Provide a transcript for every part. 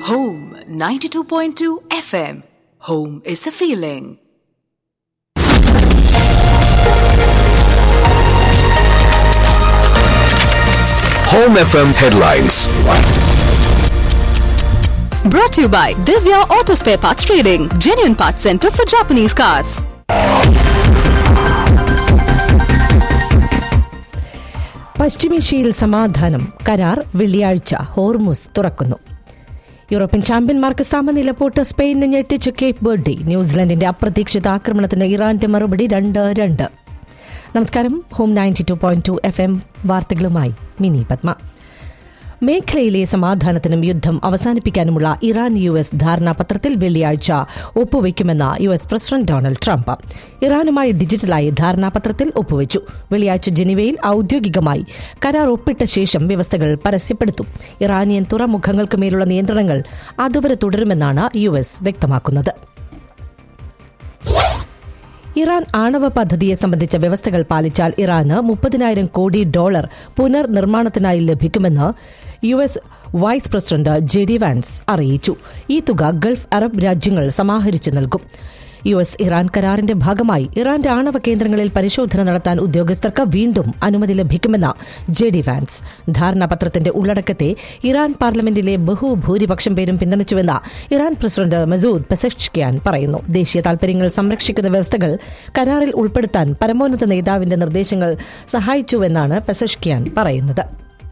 Home 92.2 FM. Home is a feeling. Home FM headlines. Brought to you by Divya Auto Spare Parts Trading, genuine parts center for Japanese cars. പശ്ചിമേഷ്യയിൽ സമാധാനം കരാർ വെള്ളിയാഴ്ച Hormuz തുറക്കുന്നു European ചാമ്പ്യന്മാർക്ക് സമനില പോട്ട് സ്പെയിനിനെ ഞെട്ടിച്ച് കേപ്പ് ബർഡി ന്യൂസിലൻഡിന്റെ അപ്രതീക്ഷിത ആക്രമണത്തിന് ഇറാന്റെ മറുപടി രണ്ട് രണ്ട് നമസ്കാരം home ninety two point two F M വാർത്തകളുമായി മിനി പത്മ മേഖലയിലെ സമാധാനത്തിനും യുദ്ധം അവസാനിപ്പിക്കാനുമുള്ള ഇറാൻ യു എസ് ധാരണാപത്രത്തിൽ വെള്ളിയാഴ്ച ഒപ്പുവയ്ക്കുമെന്ന് U S president Donald Trump ഇറാനുമായി ഡിജിറ്റലായി ധാരണാപത്രത്തിൽ ഒപ്പുവെച്ചു വെള്ളിയാഴ്ച ജനീവയിൽ ഔദ്യോഗികമായി കരാർ ഒപ്പിട്ട ശേഷം വ്യവസ്ഥകൾ പരസ്യപ്പെടുത്തും ഇറാനിയൻ തുറമുഖങ്ങൾക്ക് മേലുള്ള നിയന്ത്രണങ്ങൾ അതുവരെ തുടരുമെന്നാണ് യു എസ് വ്യക്തമാക്കുന്നത് ഇറാൻ ആണവ പദ്ധതിയെ സംബന്ധിച്ച വ്യവസ്ഥകൾ പാലിച്ചാൽ ഇറാന് മുപ്പതിനായിരം കോടി ഡോളർ പുനർനിർമ്മാണത്തിനായി ലഭിക്കുമെന്ന് U S vice president J D Vance അറിയിച്ചു ഈ തുക ഗൾഫ് അറബ് രാജ്യങ്ങൾ സമാഹരിച്ചു നൽകും യു എസ് ഇറാൻ കരാറിന്റെ ഭാഗമായി ഇറാന്റെ ആണവ കേന്ദ്രങ്ങളിൽ പരിശോധന നടത്താൻ ഉദ്യോഗസ്ഥർക്ക് വീണ്ടും അനുമതി ലഭിക്കുമെന്ന് ജെ ഡി വാൻസ് ധാരണാപത്രത്തിന്റെ ഉള്ളടക്കത്തെ ഇറാൻ പാർലമെന്റിലെ ബഹുഭൂരിപക്ഷം പേരും പിന്തുണച്ചുവെന്ന് ഇറാൻ പ്രസിഡന്റ് മസൂദ് പെസഷ്കിയാൻ പറയുന്നു ദേശീയ താൽപര്യങ്ങൾ സംരക്ഷിക്കുന്ന വ്യവസ്ഥകൾ കരാറിൽ ഉൾപ്പെടുത്താൻ പരമോന്നത നേതാവിന്റെ നിർദ്ദേശങ്ങൾ സഹായിച്ചുവെന്നാണ് പെസഷ്കിയാൻ പറയുന്നത്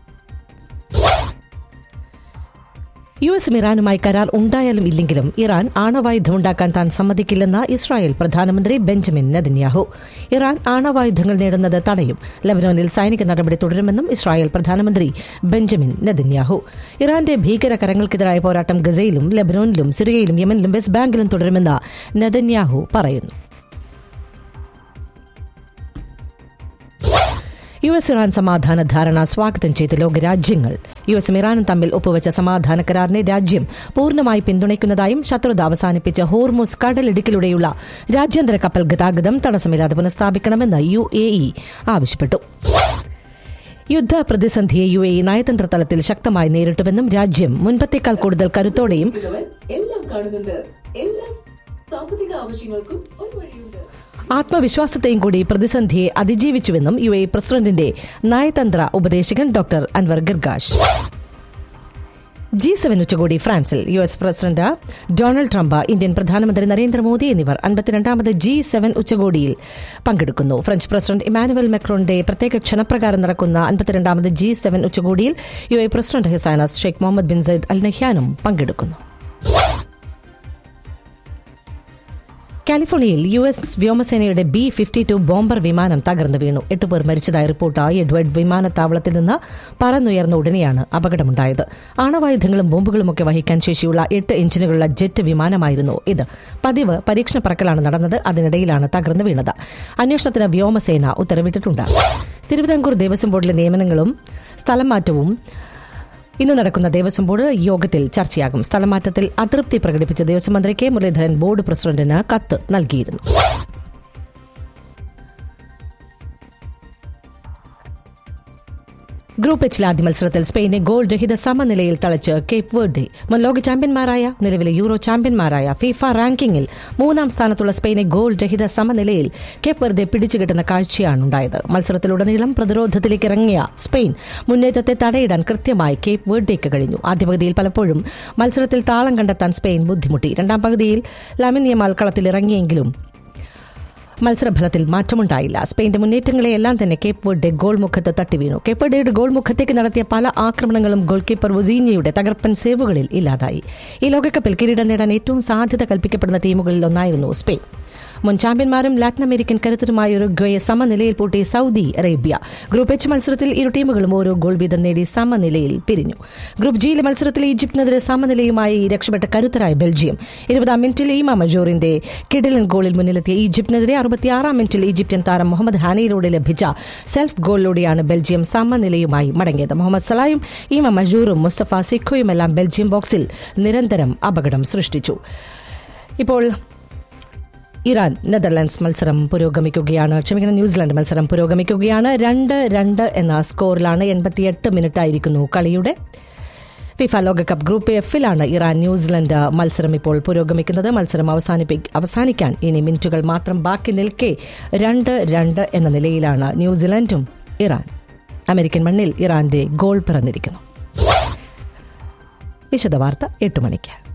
യു എസും ഇറാനുമായി കരാർ ഉണ്ടായാലും ഇല്ലെങ്കിലും ഇറാൻ ആണവായുധമുണ്ടാക്കാൻ താൻ സമ്മതിക്കില്ലെന്ന് ഇസ്രായേൽ പ്രധാനമന്ത്രി ബെഞ്ചമിൻ നെതന്യാഹു ഇറാൻ ആണവായുധങ്ങൾ നേടുന്നത് തടയും ലബനോനിൽ സൈനിക നടപടി തുടരുമെന്നും ഇസ്രായേൽ പ്രധാനമന്ത്രി ബെഞ്ചമിൻ നെതന്യാഹു ഇറാന്റെ ഭീകര കരങ്ങൾക്കെതിരായ പോരാട്ടം ഗസയിലും ലബനോനിലും സിറിയയിലും യമനിലും വെസ്റ്റ് ബാങ്കിലും തുടരുമെന്ന് നെതന്യാഹു പറയുന്നു യു എസ് ഇറാൻ സമാധാന ധാരണ സ്വാഗതം ചെയ്ത് ലോകരാജ്യങ്ങൾ യു എസും ഇറാനും തമ്മിൽ ഒപ്പുവച്ച സമാധാന കരാറിനെ രാജ്യം പൂർണ്ണമായി പിന്തുണയ്ക്കുന്നതായും ശത്രുത അവസാനിപ്പിച്ച ഹോർമോസ് കടലിടുക്കിലൂടെയുള്ള രാജ്യാന്തര കപ്പൽ ഗതാഗതം തടസ്സമില്ലാതെ പുനഃസ്ഥാപിക്കണമെന്ന് യു എ ഇ ആവശ്യപ്പെട്ടു യുദ്ധ പ്രതിസന്ധിയെ യു എ ഇ നയതന്ത്ര തലത്തിൽ ശക്തമായി നേരിട്ടുവെന്നും രാജ്യം മുൻപത്തേക്കാൾ കൂടുതൽ കരുത്തോടെയും എല്ലാം കാണുന്നുണ്ട് എല്ലാ സാമ്പത്തിക ആവശ്യങ്ങൾക്കും ഒരു വഴിയുണ്ട് ആത്മവിശ്വാസത്തെയും കൂടി പ്രതിസന്ധിയെ അതിജീവിച്ചുവെന്നും യു എ പ്രസിഡന്റിന്റെ നയതന്ത്ര ഉപദേശകൻ doctor Anwar Gargash G seven ഉച്ചകോടി ഫ്രാൻസിൽ U S president Donald Trump Indian പ്രധാനമന്ത്രി നരേന്ദ്രമോദി എന്നിവർ അൻപത്തിരണ്ടാമത് ജി സെവൻ ഉച്ചകോടിയിൽ പങ്കെടുക്കുന്നു ഫ്രഞ്ച് പ്രസിഡന്റ് ഇമാനുവൽ മെക്രോന്റെ പ്രത്യേക ക്ഷണപ്രകാരം നടക്കുന്ന അൻപത്തിരണ്ടാമത് ജി സെവൻ ഉച്ചകോടിയിൽ U A president his highness Sheikh Mohammed bin Zayed Al നഹ്യാനും പങ്കെടുക്കുന്നു കാലിഫോർണിയയിൽ യു എസ് വ്യോമസേനയുടെ ബി ഫിഫ്റ്റി ടു ബോംബർ വിമാനം തകർന്നു വീണു എട്ട് പേർ മരിച്ചതായി റിപ്പോർട്ടായി എഡ്വേർഡ് വിമാനത്താവളത്തിൽ നിന്ന് പറന്നുയർന്ന ഉടനെയാണ് അപകടമുണ്ടായത് ആണവായുധങ്ങളും ബോംബുകളുമൊക്കെ വഹിക്കാൻ ശേഷിയുള്ള എട്ട് എഞ്ചിനുകളുള്ള ജെറ്റ് വിമാനമായിരുന്നു ഇത് പതിവ് പരീക്ഷണ പറക്കലാണ് നടന്നത് അതിനിടയിലാണ് തകർന്നു വീണത് അന്വേഷണത്തിന് വ്യോമസേന ഉത്തരവിട്ടിട്ടുണ്ട് തിരുവിതാംകൂർ ദേവസ്വം ബോർഡിലെ നിയമനങ്ങളും സ്ഥലം മാറ്റവും ഇന്ന് നടക്കുന്ന ദേവസ്വം ബോർഡ് യോഗത്തിൽ ചർച്ചയാകും സ്ഥലമാറ്റത്തിൽ അതൃപ്തി പ്രകടിപ്പിച്ച ദേവസ്വം മന്ത്രി കെ മുരളീധരൻ ബോർഡ് പ്രസിഡന്റിന് കത്ത് നൽകിയിരുന്നു ഗ്രൂപ്പ് എച്ചിലെ ആദ്യ മത്സരത്തിൽ സ്പെയിനെ ഗോൾ രഹിത സമനിലയിൽ തളച്ച് കേപ്പ് വേർഡെ മുൻ ലോക ചാമ്പ്യന്മാരായ നിലവിലെ യൂറോ ചാമ്പ്യന്മാരായ ഫിഫ റാങ്കിങ്ങിൽ മൂന്നാം സ്ഥാനത്തുള്ള സ്പെയിനെ ഗോൾ രഹിത സമനിലയിൽ കേപ്പ് വെറുതെ പിടിച്ചുകിട്ടുന്ന കാഴ്ചയാണ് ഉണ്ടായത് മത്സരത്തിലുടനീളം പ്രതിരോധത്തിലേക്ക് ഇറങ്ങിയ സ്പെയിൻ മുന്നേറ്റത്തെ തടയിടാൻ കൃത്യമായി കേപ്പ് വേർഡേക്ക് കഴിഞ്ഞു ആദ്യ പകുതിയിൽ പലപ്പോഴും മത്സരത്തിൽ താളം കണ്ടെത്താൻ സ്പെയിൻ ബുദ്ധിമുട്ടി രണ്ടാം പകുതിയിൽ ലാമിനിയമാൽ കളത്തിലിറങ്ങിയെങ്കിലും മത്സരഫലത്തിൽ മാറ്റമുണ്ടായില്ല സ്പെയിന്റെ മുന്നേറ്റങ്ങളെയെല്ലാം തന്നെ കേപ്പ് വെർഡെ ഗോൾ മുഖത്ത് തട്ടിവീണു കേപ്പ് വെർഡെയുടെ ഗോൾ മുഖത്തേക്ക് നടത്തിയ പല ആക്രമണങ്ങളും ഗോൾ കീപ്പർ വൊസീനിയയുടെ തകർപ്പൻ സേവുകളിൽ ഇല്ലാതായി ഈ ലോകകപ്പിൽ കിരീടം നേടാൻ ഏറ്റവും സാധ്യത കൽപ്പിക്കപ്പെടുന്ന ടീമുകളിൽ ഒന്നായിരുന്നു സ്പെയിൻ മുൻ ചാമ്പ്യന്മാരും ലാറ്റിൻ അമേരിക്കൻ കരുത്തരുമായ ഉറുഗ്വയെ സമനിലയിൽ പൂട്ടി സൗദി അറേബ്യ ഗ്രൂപ്പ് എച്ച് മത്സരത്തിൽ ഇരു ടീമുകളും ഓരോ ഗോൾ വീതം നേടി സമനിലയിൽ പിരിഞ്ഞു ഗ്രൂപ്പ് ജിയിലെ മത്സരത്തിൽ ഈജിപ്തിനെതിരെ സമനിലയുമായി രക്ഷപ്പെട്ട കരുത്തരായ ബെൽജിയം ഇരുപതാം മിനിറ്റിൽ ഈമ മജോറിന്റെ കിഡിലൻ ഗോളിൽ മുന്നിലെത്തിയ ഈജിപ്തിനെതിരെ അറുപത്തിയാറാം മിനിറ്റിൽ ഈജിപ്ഷ്യൻ താരം മുഹമ്മദ് ഹാനയിലൂടെ ലഭിച്ച സെൽഫ് ഗോളിലൂടെയാണ് ബെൽജിയം സമനിലയുമായി മടങ്ങിയത് മുഹമ്മദ് സലായും ഈമ മജൂറും മുസ്തഫ സിഖോയുമെല്ലാം ബെൽജിയം ബോക്സിൽ നിരന്തരം അപകടം സൃഷ്ടിച്ചു ഇപ്പോൾ ഇറാൻ നെതർലാൻഡ്സ് മത്സരം പുരോഗമിക്കുകയാണ് ക്ഷമിക്കണം ന്യൂസിലാൻഡ് മത്സരം പുരോഗമിക്കുകയാണ് രണ്ട് രണ്ട് എന്ന സ്കോറിലാണ് എൺപത്തിയെട്ട് മിനിറ്റ് ആയിരിക്കുന്നു കളിയുടെ ഫിഫ ലോകകപ്പ് ഗ്രൂപ്പ് എഫിലാണ് ഇറാൻ ന്യൂസിലൻഡ് മത്സരം ഇപ്പോൾ പുരോഗമിക്കുന്നത് മത്സരം അവസാനിപ്പി അവസാനിക്കാൻ ഇനി മിനിറ്റുകൾ മാത്രം ബാക്കി നിൽക്കെ രണ്ട് രണ്ട് എന്ന നിലയിലാണ് ന്യൂസിലൻഡും ഇറാൻ അമേരിക്കൻ മണ്ണിൽ ഇറാന്റെ ഗോൾ പിറന്നിരിക്കുന്നു വിശദവാർത്ത എട്ട് മണിക്ക്